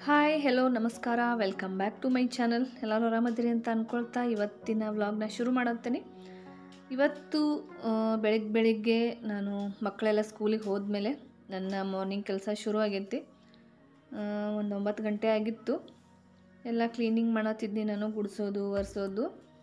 Hi hello ನಮಸ್ಕಾರ welcome back to my channel ಎಲ್ಲರೂ ಆರಾಮದಿರಿ ಅಂತ ಅಂದ್ಕೊಳ್ತಾ ಇವತ್ತಿನ ವ್ಲಾಗ್ನ ಶುರು ಮಾಡತ್ತೇನೆ ಇವತ್ತು ಆ, ಬೆಳಿಗ್ಗೆ ಬೆಳಿಗ್ಗೆ ನಾನು ಮಕ್ಕಳೆಲ್ಲ ಸ್ಕೂಲಿಗೆ ಹೋದ್ಮೇಲೆ ನನ್ನ ಮಾರ್ನಿಂಗ್ ಕೆಲಸ ಶುರು ಆಗೈತಿ ಒಂದು ಒಂಬತ್ತು ಗಂಟೆ ಆಗಿತ್ತು ಎಲ್ಲ ಕ್ಲೀನಿಂಗ್ ಮಾಡತ್ತಿದ್ನಿ ನಾನು ಗುಡಿಸೋದು ಒರೆಸೋದು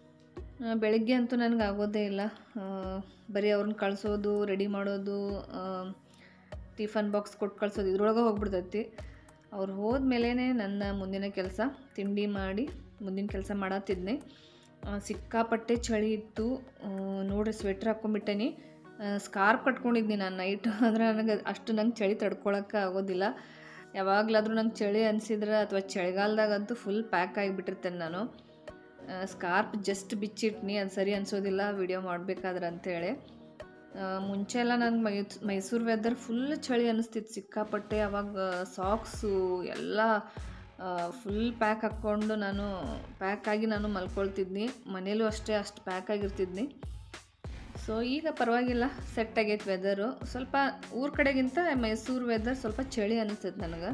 ಆ, ಬೆಳಿಗ್ಗೆ ಅಂತೂ ನನಗೆ ಆಗೋದೇ ಇಲ್ಲ ಆ, ಬರೀ ಅವ್ರನ್ನ ಕಳಿಸೋದು ರೆಡಿ ಮಾಡೋದು ಆ, ಟಿಫನ್ ಬಾಕ್ಸ್ ಕೊಟ್ಟು ಕಳ್ಸೋದು ಇದ್ರೊಳಗೆ ಹೋಗ್ಬಿಡ್ತೈತಿ ಅವ್ರು ಹೋದ್ಮೇಲೆ ನನ್ನ ಮುಂದಿನ ಕೆಲಸ ತಿಂಡಿ ಮಾಡಿ ಮುಂದಿನ ಕೆಲಸ ಮಾಡತ್ತಿದ್ನೆ ಆ, ಸಿಕ್ಕಾಪಟ್ಟೆ ಚಳಿ ಇತ್ತು ಆ, ನೋಡ್ರಿ ಸ್ವೆಟ್ರ್ ಹಾಕ್ಕೊಂಬಿಟ್ಟೇನಿ ಸ್ಕಾರ್ಪ್ ಕಟ್ಕೊಂಡಿದ್ನಿ ನಾನು ನೈಟ್ ಅಂದ್ರೆ ನನಗೆ ಅಷ್ಟು ನಂಗೆ ಚಳಿ ತಡ್ಕೊಳಕ್ಕೆ ಆಗೋದಿಲ್ಲ ಯಾವಾಗಲಾದ್ರೂ ನಂಗೆ ಚಳಿ ಅನಿಸಿದ್ರೆ ಅಥವಾ ಚಳಿಗಾಲದಾಗಂತೂ ಫುಲ್ ಪ್ಯಾಕ್ ಆಗಿಬಿಟ್ಟಿರ್ತೇನೆ ನಾನು ಸ್ಕಾರ್ಪ್ ಜಸ್ಟ್ ಬಿಚ್ಚಿಟ್ನಿ ಅದು ಸರಿ ಅನಿಸೋದಿಲ್ಲ ವಿಡಿಯೋ ಮಾಡಬೇಕಾದ್ರೆ ಅಂತೇಳಿ ಆ, ಮುಂಚೆ ಎಲ್ಲ ನನಗೆ ಮೈ ಮೈಸೂರು ವೆದರ್ ಫುಲ್ ಚಳಿ ಅನಿಸ್ತಿತ್ತು ಸಿಕ್ಕಾಪಟ್ಟೆ ಅವಾಗ ಸಾಕ್ಸು ಎಲ್ಲ ಫುಲ್ ಪ್ಯಾಕ್ ಹಾಕ್ಕೊಂಡು ನಾನು ಪ್ಯಾಕ್ ಆಗಿ ನಾನು ಮಲ್ಕೊಳ್ತಿದ್ನಿ ಮನೇಲೂ ಅಷ್ಟೇ ಅಷ್ಟು ಪ್ಯಾಕ್ ಆಗಿರ್ತಿದ್ನಿ ಸೊ ಈಗ ಪರವಾಗಿಲ್ಲ ಸೆಟ್ ಆಗೈತೆ ವೆದರು ಸ್ವಲ್ಪ ಊರ ಕಡೆಗಿಂತ ಮೈಸೂರು ವೆದರ್ ಸ್ವಲ್ಪ ಚಳಿ ಅನಿಸ್ತೈತೆ ನನಗೆ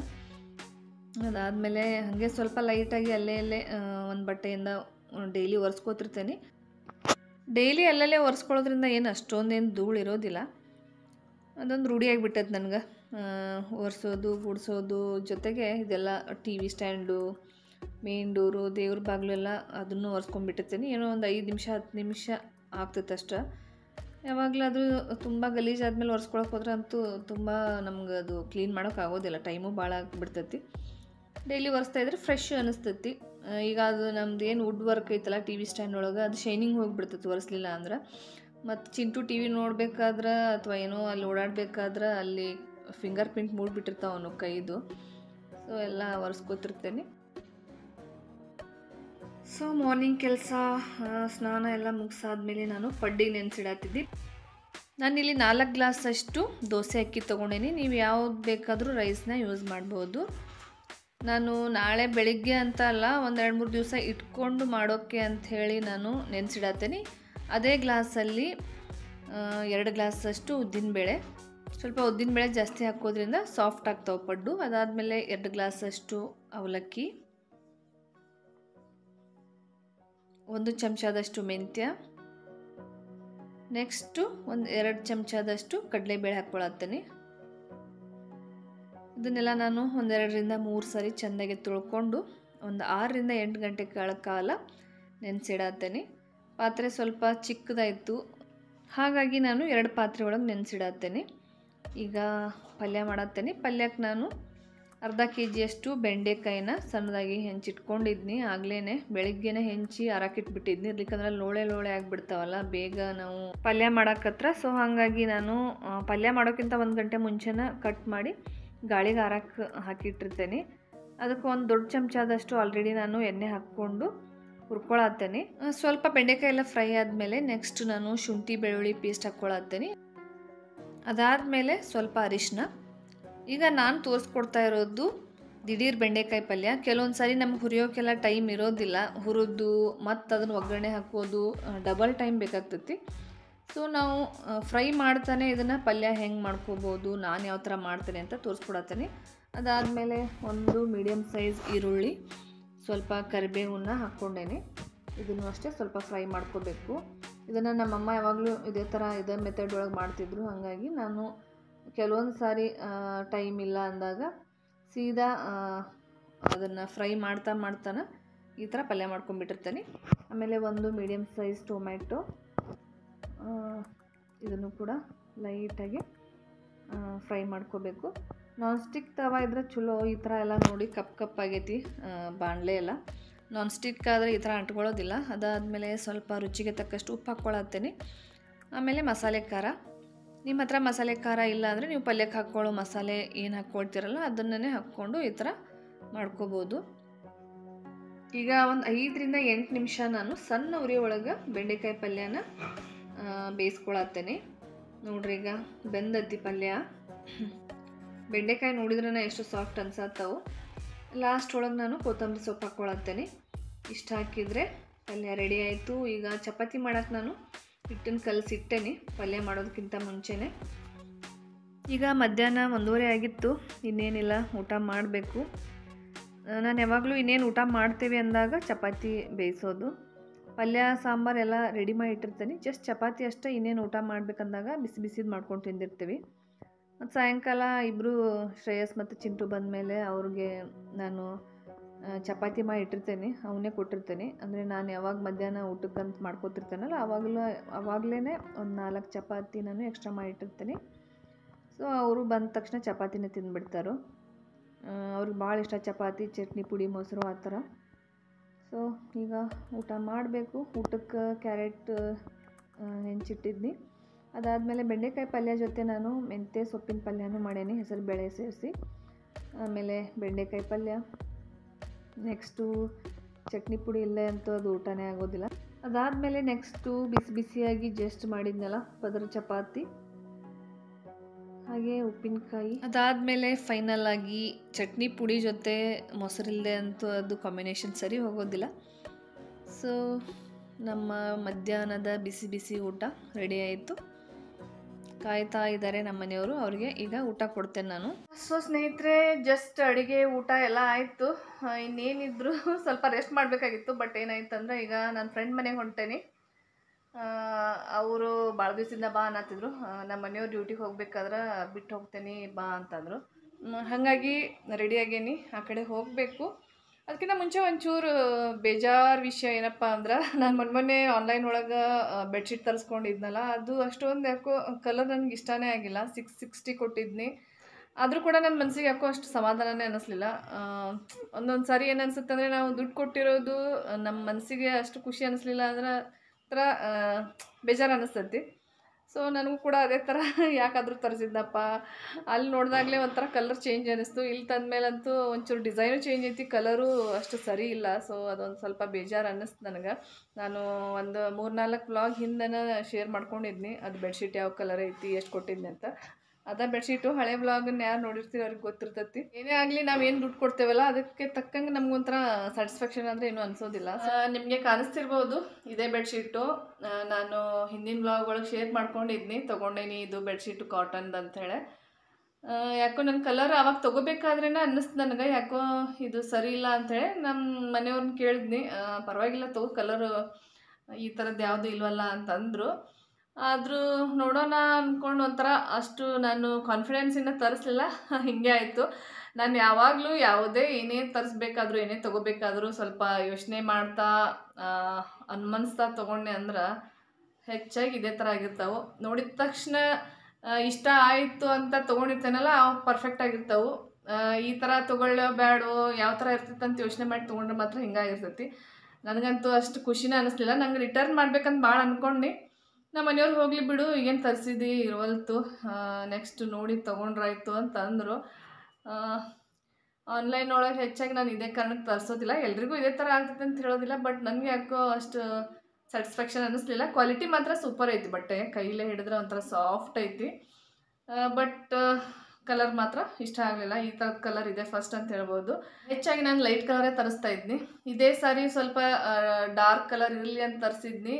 ಅದಾದಮೇಲೆ ಹಾಗೆ ಸ್ವಲ್ಪ ಲೈಟಾಗಿ ಅಲ್ಲೇ ಅಲ್ಲೇ ಒಂದು ಬಟ್ಟೆಯಿಂದ ಡೈಲಿ ಒರೆಸ್ಕೋತಿರ್ತೇನೆ ಡೈಲಿ ಅಲ್ಲಲ್ಲೇ ಒರೆಸ್ಕೊಳ್ಳೋದ್ರಿಂದ ಏನು ಅಷ್ಟೊಂದೇನು ಧೂಳು ಇರೋದಿಲ್ಲ ಅದೊಂದು ರೂಢಿಯಾಗಿಬಿಟ್ಟೈತೆ ನನಗೆ ಒರೆಸೋದು ಗುಡಿಸೋದು ಜೊತೆಗೆ ಇದೆಲ್ಲ T V stand main door ದೇವ್ರ ಬಾಗಿಲು ಎಲ್ಲ ಅದನ್ನು ಒರೆಸ್ಕೊಂಡ್ಬಿಟ್ಟಿರ್ತೀನಿ ಏನೋ ಒಂದು ಐದು ನಿಮಿಷ ಹತ್ತು ನಿಮಿಷ ಆಗ್ತೈತೆ ಅಷ್ಟೆ ಯಾವಾಗಲಾದರೂ ತುಂಬ ಗಲೀಜಾದ್ಮೇಲೆ ಒರೆಸ್ಕೊಳಕ್ಕೆ ಹೋದ್ರೆ ಅಂತೂ ತುಂಬ ನಮ್ಗೆ ಅದು ಕ್ಲೀನ್ ಮಾಡೋಕೆ ಆಗೋದಿಲ್ಲ ಟೈಮು ಭಾಳ ಆಗಿಬಿಡ್ತೈತಿ ಡೈಲಿ ಒರೆಸ್ತಾ ಇದ್ರೆ ಫ್ರೆಶ್ ಅನಿಸ್ತೈತಿ ಆ, ಈಗ ಅದು ನಮ್ದು ಏನು ವುಡ್ ವರ್ಕ್ ಐತಲ್ಲ ಟಿ ವಿ ಸ್ಟ್ಯಾಂಡ್ ಒಳಗೆ ಅದು ಶೈನಿಂಗ್ ಹೋಗಿಬಿಡ್ತೈತಿ ಒರೆಸ್ಲಿಲ್ಲ ಅಂದ್ರೆ ಮತ್ತು ಚಿಂಟು ಟಿ ವಿ ನೋಡ್ಬೇಕಾದ್ರೆ ಅಥವಾ ಏನೋ ಅಲ್ಲಿ ಓಡಾಡಬೇಕಾದ್ರೆ ಅಲ್ಲಿ ಫಿಂಗರ್ ಪ್ರಿಂಟ್ ಮೂಡ್ಬಿಟ್ಟಿರ್ತಾವೆ ಅವನು ಕೈದು ಸೊ ಎಲ್ಲ ಒರೆಸ್ಕೊತಿರ್ತೇನೆ ಸೊ ಮಾರ್ನಿಂಗ್ ಕೆಲಸ ಸ್ನಾನ ಎಲ್ಲ ಮುಗಿಸಾದ್ಮೇಲೆ ನಾನು ಪಡ್ಡಿಗೆ ನೆನೆಸಿಡತ್ತಿದ್ದೆ ನಾನಿಲ್ಲಿ ನಾಲ್ಕು ಗ್ಲಾಸ್ ಅಷ್ಟು ದೋಸೆ ಅಕ್ಕಿ ತೊಗೊಂಡೇನಿ ನೀವು ಯಾವ್ದು ಬೇಕಾದರೂ ರೈಸ್ನ ಯೂಸ್ ಮಾಡ್ಬೋದು ನಾನು ನಾಳೆ ಬೆಳಿಗ್ಗೆ ಅಂತ ಅಲ್ಲ ಒಂದು ಎರಡು ಮೂರು ದಿವಸ ಇಟ್ಕೊಂಡು ಮಾಡೋಕ್ಕೆ ಅಂಥೇಳಿ ನಾನು ನೆನೆಸಿಡತ್ತೇನೆ ಅದೇ ಗ್ಲಾಸಲ್ಲಿ ಆ, ಎರಡು ಗ್ಲಾಸಷ್ಟು ಉದ್ದಿನಬೇಳೆ ಸ್ವಲ್ಪ ಉದ್ದಿನಬೇಳೆ ಜಾಸ್ತಿ ಹಾಕೋದ್ರಿಂದ ಸಾಫ್ಟ್ ಆಗ್ತಾವೆ ಪಡ್ಡು ಅದಾದಮೇಲೆ ಎರಡು ಗ್ಲಾಸಷ್ಟು ಅವಲಕ್ಕಿ ಒಂದು ಚಮಚದಷ್ಟು ಮೆಂತ್ಯ ನೆಕ್ಸ್ಟು ಒಂದು ಎರಡು ಚಮಚದಷ್ಟು ಕಡಲೆಬೇಳೆ ಹಾಕ್ಕೊಳತ್ತೇನೆ ಇದನ್ನೆಲ್ಲ ನಾನು ಒಂದೆರಡರಿಂದ ಮೂರು ಸರಿ ಚೆಂದಾಗಿ ತೊಳ್ಕೊಂಡು ಒಂದು ಆರರಿಂದ ಎಂಟು ಗಂಟೆ ಕಾಲ ಕಾಲ ನೆನೆಸಿಡತ್ತೇನೆ ಪಾತ್ರೆ ಸ್ವಲ್ಪ ಚಿಕ್ಕದಾಯಿತು ಹಾಗಾಗಿ ನಾನು ಎರಡು ಪಾತ್ರೆ ಒಳಗೆ ನೆನೆಸಿಡತ್ತೇನೆ ಈಗ ಪಲ್ಯ ಮಾಡತ್ತೇನೆ ಪಲ್ಯಕ್ಕೆ ನಾನು ಅರ್ಧ ಕೆ ಜಿಯಷ್ಟು ಬೆಂಡೆಕಾಯಿನ ಸಣ್ಣದಾಗಿ ಹೆಂಚಿಟ್ಕೊಂಡಿದ್ನಿ ಆಗ್ಲೇ ಬೆಳಿಗ್ಗೆನೇ ಹೆಂಚಿ ಆರಾಕಿಟ್ಬಿಟ್ಟಿದ್ನಿ ಇರ್ಲಿಕ್ಕಂದ್ರೆ ಲೋಳೆ ಲೋಳೆ ಆಗಿಬಿಡ್ತಾವಲ್ಲ ಬೇಗ ನಾವು ಪಲ್ಯ ಮಾಡಕ್ಕತ್ರ ಸೊ ಹಾಗಾಗಿ ನಾನು ಆ, ಪಲ್ಯ ಮಾಡೋಕ್ಕಿಂತ ಒಂದು ಗಂಟೆ ಮುಂಚೆನ ಕಟ್ ಮಾಡಿ ಗಾಳಿಗೆ ಆರಕ್ಕೆ ಹಾಕಿಟ್ಟಿರ್ತೇನೆ ಅದಕ್ಕೆ ಒಂದು ದೊಡ್ಡ ಚಮಚದಷ್ಟು ಆಲ್ರೆಡಿ ನಾನು ಎಣ್ಣೆ ಹಾಕ್ಕೊಂಡು ಹುರ್ಕೊಳತ್ತೇನೆ ಆ, ಸ್ವಲ್ಪ ಬೆಂಡೆಕಾಯಿ ಎಲ್ಲ ಫ್ರೈ ಆದಮೇಲೆ ನೆಕ್ಸ್ಟ್ ನಾನು ಶುಂಠಿ ಬೆಳ್ಳುಳ್ಳಿ ಪೇಸ್ಟ್ ಹಾಕ್ಕೊಳತ್ತೇನೆ ಅದಾದಮೇಲೆ ಸ್ವಲ್ಪ ಅರಿಶಿನ ಈಗ ನಾನು ತೋರಿಸ್ಕೊಡ್ತಾ ಇರೋದು ದಿಢೀರ್ ಬೆಂಡೆಕಾಯಿ ಪಲ್ಯ ಕೆಲವೊಂದು ಸಾರಿ ನಮ್ಗೆ ಹುರಿಯೋಕ್ಕೆಲ್ಲ ಟೈಮ್ ಇರೋದಿಲ್ಲ ಹುರಿದು ಮತ್ತು ಅದನ್ನು ಒಗ್ಗರಣೆ ಹಾಕೋದು ಡಬಲ್ ಟೈಮ್ ಬೇಕಾಗ್ತೈತಿ ಸೊ ನಾವು ಫ್ರೈ ಮಾಡ್ತಾನೆ ಇದನ್ನು ಪಲ್ಯ ಹೆಂಗೆ ಮಾಡ್ಕೋಬೋದು ನಾನು ಯಾವ ಥರ ಮಾಡ್ತೇನೆ ಅಂತ ತೋರಿಸ್ಕೊಡತ್ತೇನೆ ಅದಾದಮೇಲೆ ಒಂದು ಮೀಡಿಯಮ್ ಸೈಜ್ ಈರುಳ್ಳಿ ಸ್ವಲ್ಪ ಕರಿಬೇವನ್ನ ಹಾಕ್ಕೊಂಡೇನೆ ಇದನ್ನು ಅಷ್ಟೇ ಸ್ವಲ್ಪ ಫ್ರೈ ಮಾಡ್ಕೋಬೇಕು ಇದನ್ನು ನಮ್ಮಮ್ಮ ಯಾವಾಗಲೂ ಇದೇ ಥರ ಇದೇ ಮೆಥಡ್ ಒಳಗೆ ಮಾಡ್ತಿದ್ರು ಹಾಗಾಗಿ ನಾನು ಕೆಲವೊಂದು ಸಾರಿ ಟೈಮ್ ಇಲ್ಲ ಅಂದಾಗ ಸೀದಾ ಅದನ್ನು ಫ್ರೈ ಮಾಡ್ತಾ ಮಾಡ್ತಾನೆ ಈ ಥರ ಪಲ್ಯ ಮಾಡ್ಕೊಂಡ್ಬಿಟ್ಟಿರ್ತೇನೆ ಆಮೇಲೆ ಒಂದು ಮೀಡಿಯಮ್ ಸೈಜ್ ಟೊಮ್ಯಾಟೊ ಇದನ್ನು ಕೂಡ ಲೈಟಾಗಿ ಫ್ರೈ ಮಾಡ್ಕೋಬೇಕು ನಾನ್ ಸ್ಟಿಕ್ ತವ ಇದ್ರೆ ಚಲೋ ಈ ಥರ ಎಲ್ಲ ನೋಡಿ ಕಪ್ ಕಪ್ ಆಗೈತಿ ಬಾಣಲೆ ಎಲ್ಲ ನಾನ್ ಸ್ಟಿಕ್ ಆದರೆ ಈ ಥರ ಅಂಟ್ಕೊಳ್ಳೋದಿಲ್ಲ ಅದಾದಮೇಲೆ ಸ್ವಲ್ಪ ರುಚಿಗೆ ತಕ್ಕಷ್ಟು ಉಪ್ಪು ಹಾಕ್ಕೊಳತ್ತೇನೆ ಆಮೇಲೆ ಮಸಾಲೆ ಖಾರ ನಿಮ್ಮ ಹತ್ರ ಮಸಾಲೆ ಖಾರ ಇಲ್ಲ ಅಂದರೆ ನೀವು ಪಲ್ಯಕ್ಕೆ ಹಾಕ್ಕೊಳ್ಳೋ ಮಸಾಲೆ ಏನು ಹಾಕ್ಕೊಳ್ತೀರಲ್ಲ ಅದನ್ನೇ ಹಾಕ್ಕೊಂಡು ಈ ಥರ ಮಾಡ್ಕೋಬೋದು ಈಗ ಒಂದು ಐದರಿಂದ ಎಂಟು ನಿಮಿಷ ನಾನು ಸಣ್ಣ ಉರಿ ಒಳಗೆ ಬೆಂಡೆಕಾಯಿ ಪಲ್ಯನ ಆ, ಬೇಯಿಸ್ಕೊಳತ್ತೇನೆ ನೋಡ್ರಿ ಈಗ ಬೆಂದತ್ತಿ ಪಲ್ಯ ಬೆಂಡೆಕಾಯಿ ನೋಡಿದ್ರೆ ಎಷ್ಟು ಸಾಫ್ಟ್ ಅನ್ಸತ್ತವು ಲಾಸ್ಟ್ ಒಳಗೆ ನಾನು ಕೊತ್ತಂಬರಿ ಸೊಪ್ಪು ಹಾಕ್ಕೊಳತ್ತೇನೆ ಇಷ್ಟ ಹಾಕಿದರೆ ಪಲ್ಯ ರೆಡಿ ಆಯಿತು ಈಗ ಚಪಾತಿ ಮಾಡೋಕೆ ನಾನು ಹಿಟ್ಟನ್ನು ಕಲಸಿಟ್ಟೇನೆ ಪಲ್ಯ ಮಾಡೋದಕ್ಕಿಂತ ಮುಂಚೆನೇ ಈಗ ಮಧ್ಯಾಹ್ನ ಒಂದೂವರೆ ಆಗಿತ್ತು ಇನ್ನೇನಿಲ್ಲ ಊಟ ಮಾಡಬೇಕು ನಾನು ಯಾವಾಗಲೂ ಇನ್ನೇನು ಊಟ ಮಾಡ್ತೇವೆ ಅಂದಾಗ ಚಪಾತಿ ಬೇಯಿಸೋದು ಪಲ್ಯ ಸಾಂಬಾರು ಎಲ್ಲ ರೆಡಿ ಮಾಡಿ ಇಟ್ಟಿರ್ತೀನಿ ಜಸ್ಟ್ ಚಪಾತಿ ಅಷ್ಟೇ ಇನ್ನೇನು ಊಟ ಮಾಡ್ಬೇಕಂದಾಗ ಬಿಸಿ ಬಿಸಿದು ಮಾಡ್ಕೊಂಡು ತಿಂದಿರ್ತೀವಿ ಮತ್ತು ಸಾಯಂಕಾಲ ಇಬ್ಬರು ಶ್ರೇಯಸ್ ಮತ್ತು ಚಿಂಟು ಬಂದಮೇಲೆ ಅವ್ರಿಗೆ ನಾನು ಆ, ಚಪಾತಿ ಮಾಡಿ ಇಟ್ಟಿರ್ತೇನೆ ಅವನ್ನೇ ಕೊಟ್ಟಿರ್ತೇನೆ ಅಂದರೆ ನಾನು ಯಾವಾಗ ಮಧ್ಯಾಹ್ನ ಊಟಕ್ಕಂತ ಮಾಡ್ಕೊತಿರ್ತೇನಲ್ಲ ಆವಾಗಲೂ ಆವಾಗಲೇ ಒಂದು ನಾಲ್ಕು ಚಪಾತಿ ನಾನು ಎಕ್ಸ್ಟ್ರಾ ಮಾಡಿ ಇಟ್ಟಿರ್ತೀನಿ ಸೊ ಅವರು ಬಂದ ತಕ್ಷಣ ಚಪಾತಿನೇ ತಿಂದ್ಬಿಡ್ತಾರೋ ಆ, ಅವ್ರಿಗೆ ಭಾಳ ಇಷ್ಟ ಚಪಾತಿ ಚಟ್ನಿ ಪುಡಿ ಮೊಸರು ಆ ಥರ ಸೊ ಈಗ ಊಟ ಮಾಡಬೇಕು ಊಟಕ್ಕೆ ಕ್ಯಾರೆಟ್ ಹೆಂಚಿಟ್ಟಿದ್ನಿ ಅದಾದಮೇಲೆ ಬೆಂಡೆಕಾಯಿ ಪಲ್ಯ ಜೊತೆ ನಾನು ಮೆಂತ್ಯ ಸೊಪ್ಪಿನ ಪಲ್ಯನೂ ಮಾಡೇನಿ ಹೆಸರು ಬೇಳೆ ಸೇರಿಸಿ ಆಮೇಲೆ ಬೆಂಡೆಕಾಯಿ ಪಲ್ಯ ನೆಕ್ಸ್ಟು ಚಟ್ನಿ ಪುಡಿ ಇಲ್ಲೇ ಅಂತೂ ಅದು ಊಟನೇ ಆಗೋದಿಲ್ಲ ಅದಾದಮೇಲೆ ನೆಕ್ಸ್ಟು ಬಿಸಿ ಬಿಸಿಯಾಗಿ ಜಸ್ಟ್ ಮಾಡಿದ್ನಲ್ಲ ಪದರ ಚಪಾತಿ ಹಾಗೆ ಉಪ್ಪಿನಕಾಯಿ ಅದಾದಮೇಲೆ ಫೈನಲ್ ಆಗಿ ಚಟ್ನಿ ಪುಡಿ ಜೊತೆ ಮೊಸರಿಲ್ಲದೆ ಅಂತೂ ಅದು ಕಾಂಬಿನೇಷನ್ ಸರಿ ಹೋಗೋದಿಲ್ಲ ಸೊ ನಮ್ಮ ಮಧ್ಯಾಹ್ನದ ಬಿಸಿ ಬಿಸಿ ಊಟ ರೆಡಿ ಆಯಿತು ಕಾಯ್ತಾ ಇದ್ದಾರೆ ನಮ್ಮ ಮನೆಯವರು ಅವ್ರಿಗೆ ಈಗ ಊಟ ಕೊಡ್ತೇನೆ ನಾನು ಸೊ ಸ್ನೇಹಿತರೆ ಜಸ್ಟ್ ಅಡುಗೆ ಊಟ ಎಲ್ಲ ಆಯಿತು ಇನ್ನೇನಿದ್ರು ಸ್ವಲ್ಪ ರೆಸ್ಟ್ ಮಾಡಬೇಕಾಗಿತ್ತು ಬಟ್ ಏನಾಯ್ತು ಅಂದರೆ ಈಗ ನನ್ನ ಫ್ರೆಂಡ್ ಮನೆಗೆ ಹೊಂಟೇನಿ ಅವರು ಭಾಳ ದಿವಸದಿಂದ ಬಾ ಅನ್ನತ್ತಿದ್ರು ಆ, ನಮ್ಮ ಮನೆಯವ್ರು ಡ್ಯೂಟಿಗೆ ಹೋಗ್ಬೇಕಾದ್ರೆ ಬಿಟ್ಟು ಹೋಗ್ತೇನೆ ಬಾ ಅಂತಂದರು ಮ್, ಹಾಗಾಗಿ ರೆಡಿ ಆಗೇನಿ ಆ ಕಡೆ ಹೋಗಬೇಕು ಅದಕ್ಕಿಂತ ಮುಂಚೆ ಒಂಚೂರು ಬೇಜಾರು ವಿಷಯ ಏನಪ್ಪ ಅಂದ್ರೆ ನಾನು ಮೊನ್ನೆ ಮೊನ್ನೆ ಆನ್ಲೈನ್ ಒಳಗೆ ಬೆಡ್ಶೀಟ್ ತರಿಸ್ಕೊಂಡಿದ್ನಲ್ಲ ಅದು ಅಷ್ಟೊಂದು ಯಾಕೋ ಕಲರ್ ನನಗೆ ಇಷ್ಟನೇ ಆಗಿಲ್ಲ ಸಿಕ್ಸ್ ಸಿಕ್ಸ್ಟಿ ಕೊಟ್ಟಿದ್ನಿ ಆದರೂ ಕೂಡ ನನ್ನ ಮನಸ್ಸಿಗೆ ಯಾಕೋ ಅಷ್ಟು ಸಮಾಧಾನನೇ ಅನ್ನಿಸ್ಲಿಲ್ಲ ಒಂದೊಂದು ಸಾರಿ ಏನು ಅನ್ಸುತ್ತೆ ಅಂದರೆ ನಾವು ದುಡ್ಡು ಕೊಟ್ಟಿರೋದು ಆ, ನಮ್ಮ ಮನಸ್ಸಿಗೆ ಅಷ್ಟು ಖುಷಿ ಅನ್ನಿಸ್ಲಿಲ್ಲ ಅಂದ್ರೆ ಒಂಥರ ಬೇಜಾರು ಅನ್ನಿಸ್ತೈತಿ ಸೊ ನನಗೂ ಕೂಡ ಅದೇ ಥರ ಯಾಕಾದರೂ ತರಿಸಿದ್ದಪ್ಪ ಅಲ್ಲಿ ನೋಡಿದಾಗಲೇ ಒಂಥರ ಕಲರ್ ಚೇಂಜ್ ಅನ್ನಿಸ್ತು ಇಲ್ಲಿ ತಂದಮೇಲಂತೂ ಒಂಚೂರು ಡಿಸೈನು ಚೇಂಜ್ ಐತಿ ಕಲರು ಅಷ್ಟು ಸರಿ ಇಲ್ಲ ಸೊ ಅದೊಂದು ಸ್ವಲ್ಪ ಬೇಜಾರು ಅನ್ನಿಸ್ತು ನನಗೆ ನಾನು ಒಂದು ಮೂರು ನಾಲ್ಕು ವ್ಲಾಗ್ ಹಿಂದೆನ ಶೇರ್ ಮಾಡ್ಕೊಂಡಿದ್ನಿ ಅದು ಬೆಡ್ಶೀಟ್ ಯಾವ ಕಲರ್ ಐತಿ ಎಷ್ಟು ಕೊಟ್ಟಿದ್ನಿ ಅಂತ ಅದ ಬೆಡ್ಶೀಟು ಹಳೆ ವ್ಲಾಗನ್ನ ಯಾರು ನೋಡಿರ್ತೀರೋ ಅವ್ರಿಗೆ ಗೊತ್ತಿರ್ತೈತಿ ಏನೇ ಆಗಲಿ ನಾವು ಏನು ದುಡ್ಡು ಕೊಡ್ತೇವಲ್ಲ ಅದಕ್ಕೆ ತಕ್ಕಂಗೆ ನಮ್ಗೊಂಥರ ಸ್ಯಾಟಿಸ್ಫ್ಯಾಕ್ಷನ್ ಅಂದರೆ ಏನೂ ಅನ್ಸೋದಿಲ್ಲ ನಿಮಗೆ ಕಾಣಿಸ್ತಿರ್ಬೋದು ಇದೇ ಬೆಡ್ಶೀಟು ಆ, ನಾನು ಹಿಂದಿನ ವ್ಲಾಗ್ ಒಳಗೆ ಶೇರ್ ಮಾಡ್ಕೊಂಡಿದ್ನಿ ತೊಗೊಂಡೇನಿ ಇದು ಬೆಡ್ಶೀಟು ಕಾಟನ್ದು ಅಂಥೇಳಿ ಆ, ಯಾಕೋ ನನ್ನ ಕಲರ್ ಅವಾಗ ತೊಗೋಬೇಕಾದ್ರೇ ಅನ್ನಿಸ್ತು ನನಗೆ ಯಾಕೋ ಇದು ಸರಿ ಇಲ್ಲ ಅಂಥೇಳಿ ನಮ್ಮ ಮನೆಯವ್ರನ್ನ ಕೇಳಿದ್ನಿ ಆ, ಪರವಾಗಿಲ್ಲ ತಗೋ ಕಲರು ಈ ಥರದ್ದು ಯಾವುದು ಇಲ್ವಲ್ಲ ಅಂತಂದರು ಆದರೂ ನೋಡೋಣ ಅಂದ್ಕೊಂಡು ಒಂಥರ ಅಷ್ಟು ನಾನು ಕಾನ್ಫಿಡೆನ್ಸಿಂದ ತರಿಸ್ಲಿಲ್ಲ ಹಿಂಗೆ ಆಯಿತು ನಾನು ಯಾವಾಗಲೂ ಯಾವುದೇ ಏನೇ ತರಿಸ್ಬೇಕಾದ್ರೂ ಏನೇ ತೊಗೋಬೇಕಾದ್ರೂ ಸ್ವಲ್ಪ ಯೋಚನೆ ಮಾಡ್ತಾ ಅನ್ಮನ್ಸ್ತಾ ತೊಗೊಂಡೆ ಅಂದ್ರೆ ಹೆಚ್ಚಾಗಿ ಇದೇ ಥರ ಆಗಿರ್ತಾವೆ ನೋಡಿದ ತಕ್ಷಣ ಆ, ಇಷ್ಟ ಆಯಿತು ಅಂತ ತೊಗೊಂಡಿರ್ತೇನಲ್ಲ ಅವು ಪರ್ಫೆಕ್ಟ್ ಆಗಿರ್ತಾವೆ ಈ ಥರ ತೊಗೊಳ್ಳೋ ಬ್ಯಾಡೋ ಯಾವ ಥರ ಇರ್ತೈತೆ ಅಂತ ಯೋಚನೆ ಮಾಡಿ ತೊಗೊಂಡ್ರೆ ಮಾತ್ರ ಹಿಂಗಾಗಿರ್ತೈತಿ ನನಗಂತೂ ಅಷ್ಟು ಖುಷಿನೇ ಅನ್ನಿಸ್ಲಿಲ್ಲ ನಂಗೆ ರಿಟರ್ನ್ ಮಾಡ್ಬೇಕಂತ ಭಾಳ ಅಂದ್ಕೊಂಡು ನಮ್ಮ ಮನೆಯವ್ರು ಹೋಗಲಿ ಬಿಡು ಏನು ತರಿಸಿದಿ ಇರುವಲ್ತು ನೆಕ್ಸ್ಟ್ ನೋಡಿ ತೊಗೊಂಡ್ರಾಯ್ತು ಅಂತ ಅಂದರು ಆನ್ಲೈನ್ ಒಳಗೆ ಹೆಚ್ಚಾಗಿ ನಾನು ಇದೇ ಕಾರಣಕ್ಕೆ ತರಿಸೋದಿಲ್ಲ ಎಲ್ರಿಗೂ ಇದೇ ಥರ ಆಗ್ತೈತೆ ಅಂತ ಹೇಳೋದಿಲ್ಲ ಬಟ್ ನನಗೆ ಯಾಕೋ ಅಷ್ಟು ಸ್ಯಾಟಿಸ್ಫ್ಯಾಕ್ಷನ್ ಅನ್ನಿಸ್ಲಿಲ್ಲ ಕ್ವಾಲಿಟಿ ಮಾತ್ರ ಸೂಪರ್ ಐತಿ ಬಟ್ಟೆ ಕೈಲೇ ಹಿಡಿದ್ರೆ ಒಂಥರ ಸಾಫ್ಟ್ ಐತಿ ಬಟ್ ಕಲರ್ ಮಾತ್ರ ಇಷ್ಟ ಆಗಲಿಲ್ಲ ಈ ಥರದ ಕಲರ್ ಇದೆ ಫಸ್ಟ್ ಅಂತ ಹೇಳ್ಬೋದು ಹೆಚ್ಚಾಗಿ ನಾನು ಲೈಟ್ ಕಲರೇ ತರಿಸ್ತಾ ಇದ್ನಿ ಇದೇ ಸಾರಿ ಸ್ವಲ್ಪ ಡಾರ್ಕ್ ಕಲರ್ ಇರಲಿ ಅಂತ ತರಿಸಿದ್ನಿ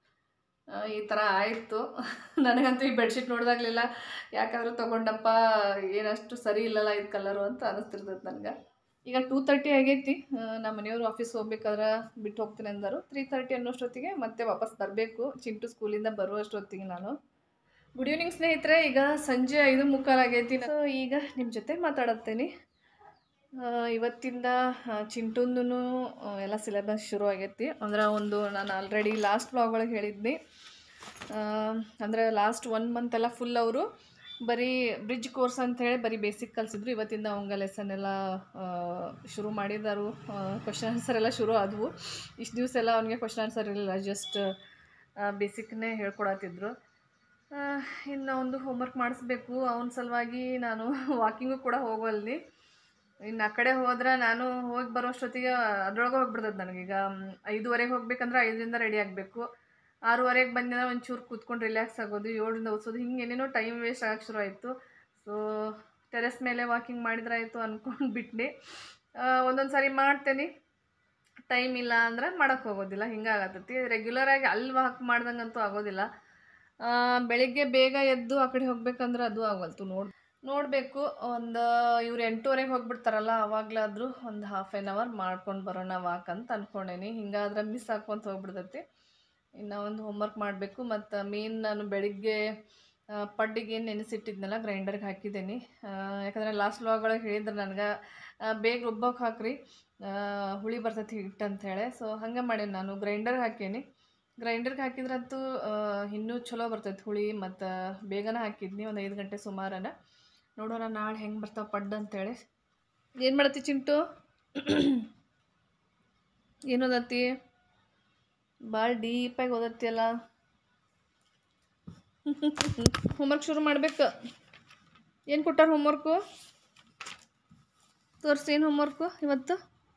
ಈ ಥರ ಆಯಿತು ನನಗಂತೂ ಈ ಬೆಡ್ಶೀಟ್ ನೋಡಿದಾಗಲಿಲ್ಲ ಯಾಕಾದ್ರೂ ತೊಗೊಂಡಪ್ಪ ಏನಷ್ಟು ಸರಿ ಇಲ್ಲಲ್ಲ ಇದು ಕಲರು ಅಂತ ಅನಿಸ್ತಿರ್ತೈತೆ ನನಗೆ ಈಗ ಟೂ ತರ್ಟಿ ಆಗೈತಿ ಆ, ನಮ್ಮ ಮನೆಯವರು ಆಫೀಸ್ ಹೋಗ್ಬೇಕಾದ್ರೆ ಬಿಟ್ಟು ಹೋಗ್ತೀನಿ ಅಂದರು ತ್ರೀ ತರ್ಟಿ ಅನ್ನೋಷ್ಟೊತ್ತಿಗೆ ಮತ್ತೆ ವಾಪಸ್ ಬರಬೇಕು ಚಿಂಟು ಸ್ಕೂಲಿಂದ ಬರುವಷ್ಟೊತ್ತಿಗೆ ನಾನು ಗುಡ್ ಈವ್ನಿಂಗ್ ಸ್ನೇಹಿತರೆ ಈಗ ಸಂಜೆ ಐದು ಮುಕ್ಕಾಲಾಗೈತಿ ಸೊ ಈಗ ನಿಮ್ಮ ಜೊತೆ ಮಾತಾಡತ್ತೇನೆ ಆ, ಇವತ್ತಿಂದ ಚಿಂಟುಂದು ಎಲ್ಲ ಸಿಲೆಬಸ್ ಶುರು ಆಗೈತಿ ಅಂದ್ರೆ ಒಂದು ನಾನು ಆಲ್ರೆಡಿ ಲಾಸ್ಟ್ ವ್ಲಾಗ್ ಒಳಗೆ ಹೇಳಿದ್ನಿ ಆ, ಅಂದರೆ ಲಾಸ್ಟ್ ಒನ್ ಮಂತ್ ಎಲ್ಲ ಫುಲ್ ಅವರು ಬರೀ ಬ್ರಿಡ್ಜ್ ಕೋರ್ಸ್ ಅಂತ ಹೇಳಿ ಬರೀ ಬೇಸಿಕ್ ಕಲಿಸಿದ್ರು ಇವತ್ತಿಂದ ಅವಂಗ ಲೆಸನ್ ಎಲ್ಲ ಆ, ಶುರು ಮಾಡಿದಾರು ಕ್ವಶನ್ ಆನ್ಸರ್ ಎಲ್ಲ ಶುರು ಆದವು ಇಷ್ಟು ದಿವಸ ಎಲ್ಲ ಅವನಿಗೆ ಕ್ವಶನ್ ಆನ್ಸರ್ ಇರಲಿಲ್ಲ ಜಸ್ಟ್ ಬೇಸಿಕ್ನೇ ಹೇಳ್ಕೊಡತ್ತಿದ್ರು ಆ, ಇನ್ನು ಒಂದು ಹೋಮ್ವರ್ಕ್ ಮಾಡಿಸ್ಬೇಕು ಅವನ ಸಲುವಾಗಿ ನಾನು ವಾಕಿಂಗು ಕೂಡ ಹೋಗವಲ್ನಿ ಇನ್ನು ಆ ಕಡೆ ಹೋದ್ರೆ ನಾನು ಹೋಗಿ ಬರೋಷ್ಟೊತ್ತಿಗೆ ಅದ್ರೊಳಗೆ ಹೋಗ್ಬಿಡ್ತದೆ ನನಗೀಗ ಮ್, ಐದುವರೆಗೆ ಹೋಗ್ಬೇಕಂದ್ರೆ ಐದರಿಂದ ರೆಡಿ ಆಗಬೇಕು ಆರೂವರೆಗೆ ಬಂದಿನ ಒಂಚೂರು ಕೂತ್ಕೊಂಡು ರಿಲ್ಯಾಕ್ಸ್ ಆಗೋದು ಏಳರಿಂದ ಓದಿಸೋದು ಹಿಂಗೆ ಏನೇನೋ ಟೈಮ್ ವೇಸ್ಟ್ ಆಗಕ್ಕೆ ಶುರು ಆಯಿತು ಸೊ ಟೆರೆಸ್ ಮೇಲೆ ವಾಕಿಂಗ್ ಮಾಡಿದ್ರಾಯ್ತು ಅಂದ್ಕೊಂಡು ಬಿಟ್ನಿ ಒಂದೊಂದು ಸಾರಿ ಮಾಡ್ತೇನೆ ಟೈಮ್ ಇಲ್ಲ ಅಂದ್ರೆ ಮಾಡೋಕ್ಕೆ ಹೋಗೋದಿಲ್ಲ ಹಿಂಗಾಗತ್ತೈತಿ ರೆಗ್ಯುಲರಾಗಿ ಅಲ್ಲಿ ವಾಕ್ ಮಾಡ್ದಂಗಂತೂ ಆಗೋದಿಲ್ಲ ಆ, ಬೆಳಿಗ್ಗೆ ಬೇಗ ಎದ್ದು ಆ ಕಡೆ ಹೋಗ್ಬೇಕಂದ್ರೆ ಅದು ಆಗಲ್ತು ನೋಡಿ ನೋಡಬೇಕು ಒಂದು ಇವ್ರು ಎಂಟೂವರೆಗೆ ಹೋಗ್ಬಿಡ್ತಾರಲ್ಲ ಅವಾಗಲಾದರೂ ಒಂದು ಹಾಫ್ ಆ್ಯನ್ ಅವರ್ ಮಾಡ್ಕೊಂಡು ಬರೋಣ ವಾಕ್ ಅಂತ ಅಂದ್ಕೊಂಡೇನಿ ಹಿಂಗಾದ್ರೆ ಮಿಸ್ ಹಾಕ್ಕೊಂತ ಹೋಗ್ಬಿಡ್ತೈತಿ ಇನ್ನು ಒಂದು ಹೋಮ್ವರ್ಕ್ ಮಾಡಬೇಕು ಮತ್ತು ಮೇನ್ ನಾನು ಬೆಳಿಗ್ಗೆ ಆ, ಪಡ್ಡಿಗೆ ಏನು ನೆನೆಸಿಟ್ಟಿದ್ನಲ್ಲ ಗ್ರೈಂಡರ್ಗೆ ಹಾಕಿದ್ದೀನಿ ಆ, ಯಾಕಂದರೆ ಲಾಸ್ಟ್ ವ್ಲಾಗ್ ಒಳಗೆ ಹೇಳಿದ್ರು ನನಗೆ ಬೇಗ ರುಬ್ಬಕ್ಕೆ ಹಾಕ್ರಿ ಆ, ಹುಳಿ ಬರ್ತೈತಿ ಹಿಟ್ಟು ಅಂಥೇಳಿ ಸೊ ಹಂಗೆ ಮಾಡೀನಿ ನಾನು ಗ್ರೈಂಡರ್ಗೆ ಹಾಕೀನಿ ಗ್ರೈಂಡರ್ಗೆ ಹಾಕಿದ್ರಂತೂ ಆ, ಇನ್ನೂ ಚಲೋ ಬರ್ತೈತಿ ಹುಳಿ ಮತ್ತು ಬೇಗನೆ ಹಾಕಿದ್ನಿ ಒಂದು ಐದು ಗಂಟೆ ಸುಮಾರನ ನೋಡೋಣ ನಾಳೆ ಹೆಂಗೆ ಬರ್ತಾವೆ ಪಡ್ಡು ಅಂತೇಳಿ ಏನು ಮಾಡತ್ತಿ ಚಿಂಟು ಏನು ಓದತ್ತಿ ಭಾಳ ಡೀಪಾಗಿ ಓದತ್ತಿಯಲ್ಲ ಹೋಮ್ವರ್ಕ್ ಶುರು ಮಾಡ್ಬೇಕು ಏನು ಕೊಟ್ಟಾರ ಹೋಮ್ವರ್ಕು ತೋರಿಸಿ ಏನು ಹೋಮ್ವರ್ಕು ಇವತ್ತು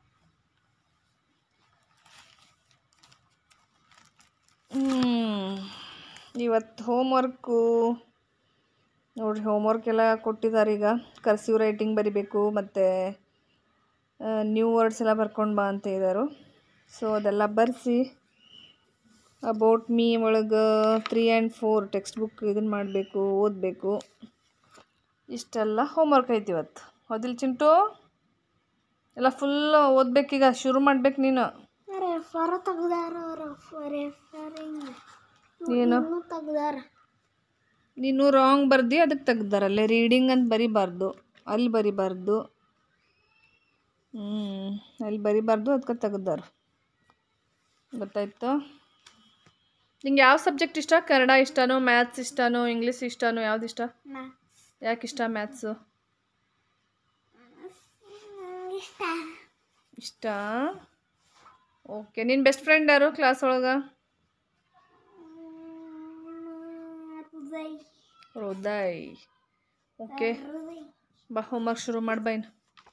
ಹ್ಮ್. ಇವತ್ತು ಹೋಮ್ವರ್ಕು ನೋಡ್ರಿ ಹೋಮ್ವರ್ಕ್ ಎಲ್ಲ ಕೊಟ್ಟಿದ್ದಾರೆ ಈಗ ಕರ್ಸಿವ್ ರೈಟಿಂಗ್ ಬರಿಬೇಕು ಮತ್ತು ನ್ಯೂ ವರ್ಡ್ಸ್ ಎಲ್ಲ ಬರ್ಕೊಂಡು ಬಾ ಅಂತ ಇದ್ದಾರೆ ಸೊ ಅದೆಲ್ಲ ಬರೆಸಿ ಅಬೌಟ್ ಮೀ ಒಳಗೆ three and four text book ಇದನ್ನು ಮಾಡಬೇಕು ಓದಬೇಕು ಇಷ್ಟೆಲ್ಲ ಹೋಮ್ವರ್ಕ್ ಐತಿ ಇವತ್ತು ಹೌದಿಲ್ಲ ಚಿಂಟು ಎಲ್ಲ ಫುಲ್ ಓದ್ಬೇಕೀಗ ಶುರು ಮಾಡ್ಬೇಕು ನೀನು ರೆಫರ್ ತೆಗ್ದಾರ ರೆಫರಿಂಗ್ ಏನು ತೆಗ್ದಾರ ನೀನು ರಾಂಗ್ ಬರ್ದು ಅದಕ್ಕೆ ತೆಗ್ದಾರಲ್ಲೇ ರೀಡಿಂಗ್ ಅಂತ ಬರಿಬಾರ್ದು ಅಲ್ಲಿ ಬರಿಬಾರ್ದು ಹ್ಞೂ ಅಲ್ಲಿ ಬರಿಬಾರ್ದು ಅದಕ್ಕೆ ತೆಗ್ದಾರ ಗೊತ್ತಾಯ್ತು ನಿಂಗೆ ಯಾವ ಸಬ್ಜೆಕ್ಟ್ ಇಷ್ಟ ಕನ್ನಡ ಇಷ್ಟನೋ ಮ್ಯಾಥ್ಸ್ ಇಷ್ಟನೋ ಇಂಗ್ಲೀಷ್ ಇಷ್ಟನೋ ಯಾವ್ದು ಇಷ್ಟ ಯಾಕೆ ಇಷ್ಟ ಮ್ಯಾಥ್ಸು ಇಷ್ಟ ಇಷ್ಟ ಓಕೆ ನಿನ್ನ ಬೆಸ್ಟ್ ಫ್ರೆಂಡ್ ಯಾರು ಕ್ಲಾಸ್ ಒಳಗೆ ಹೃದಯ್ ಹೃದಯ್ ಓಕೆ ಹೃದಯ್ ಬಾ ಹೋಮ್ವರ್ಕ್ ಶುರು ಮಾಡಿ ಬೈನ್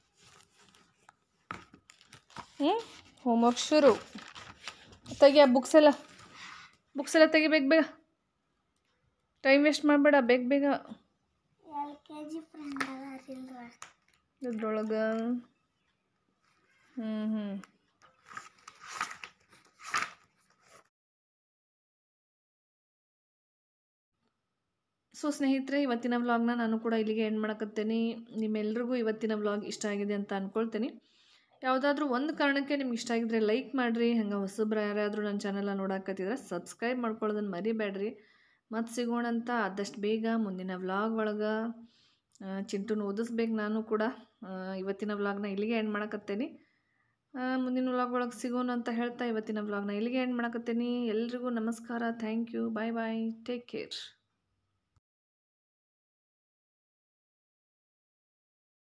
ಹ್ಞೂ ಹೋಮ್ವರ್ಕ್ ಶುರು ತೆಗಿಯ ಬುಕ್ಸ್ ಎಲ್ಲ ಬುಕ್ಸ್ ಎಲ್ಲ ತೆಗಿಬೇಕು ಬೇಗ ಟೈಮ್ ವೇಸ್ಟ್ ಮಾಡಬೇಡ ಬೇಗ ಬೇಗ ಎಲ್ ಕೆ ಜಿ ಫ್ರೆಂಡ್ ಅದಾರಿಲ್ವ ಇದ್ರೊಳಗೆ ಹ್ಞೂ ಹ್ಞೂ ಸೊ ಸ್ನೇಹಿತರೆ ಇವತ್ತಿನ ವ್ಲಾಗ್ನ ನಾನು ಕೂಡ ಇಲ್ಲಿಗೆ ಎಂಡ್ ಮಾಡಕತ್ತೇನೆ ನಿಮ್ಮೆಲ್ರಿಗೂ ಇವತ್ತಿನ ವ್ಲಾಗ್ ಇಷ್ಟ ಆಗಿದೆ ಅಂತ ಅಂದ್ಕೊಳ್ತೀನಿ ಯಾವುದಾದ್ರೂ ಒಂದು ಕಾರಣಕ್ಕೆ ನಿಮ್ಗೆ ಇಷ್ಟ ಆಗಿದ್ರೆ ಲೈಕ್ ಮಾಡಿರಿ ಹಂಗೆ ಹೊಸಬ್ರು ಯಾರಾದರೂ ನನ್ನ ಚಾನಲ್ನ ನೋಡಕತ್ತಿದ್ರೆ ಸಬ್ಸ್ಕ್ರೈಬ್ ಮಾಡ್ಕೊಳ್ಳೋದನ್ನು ಮರಿಬೇಡ್ರಿ ಮತ್ತು ಸಿಗೋಣ ಅಂತ ಆದಷ್ಟು ಬೇಗ ಮುಂದಿನ ವ್ಲಾಗ್ ಒಳಗೆ ಚಿಂಟುನ ಓದಿಸ್ಬೇಕು ನಾನು ಕೂಡ ಆ, ಇವತ್ತಿನ ವ್ಲಾಗ್ನ ಇಲ್ಲಿಗೆ ಎಂಡ್ ಮಾಡಕತ್ತೇನೆ ಆ, ಮುಂದಿನ ವ್ಲಾಗ್ ಒಳಗೆ ಸಿಗೋಣ ಅಂತ ಹೇಳ್ತಾ ಇವತ್ತಿನ ವ್ಲಾಗ್ನ ಇಲ್ಲಿಗೆ ಎಂಡ್ ಮಾಡಕತ್ತೇನೆ ಎಲ್ರಿಗೂ ನಮಸ್ಕಾರ thank you bye bye take care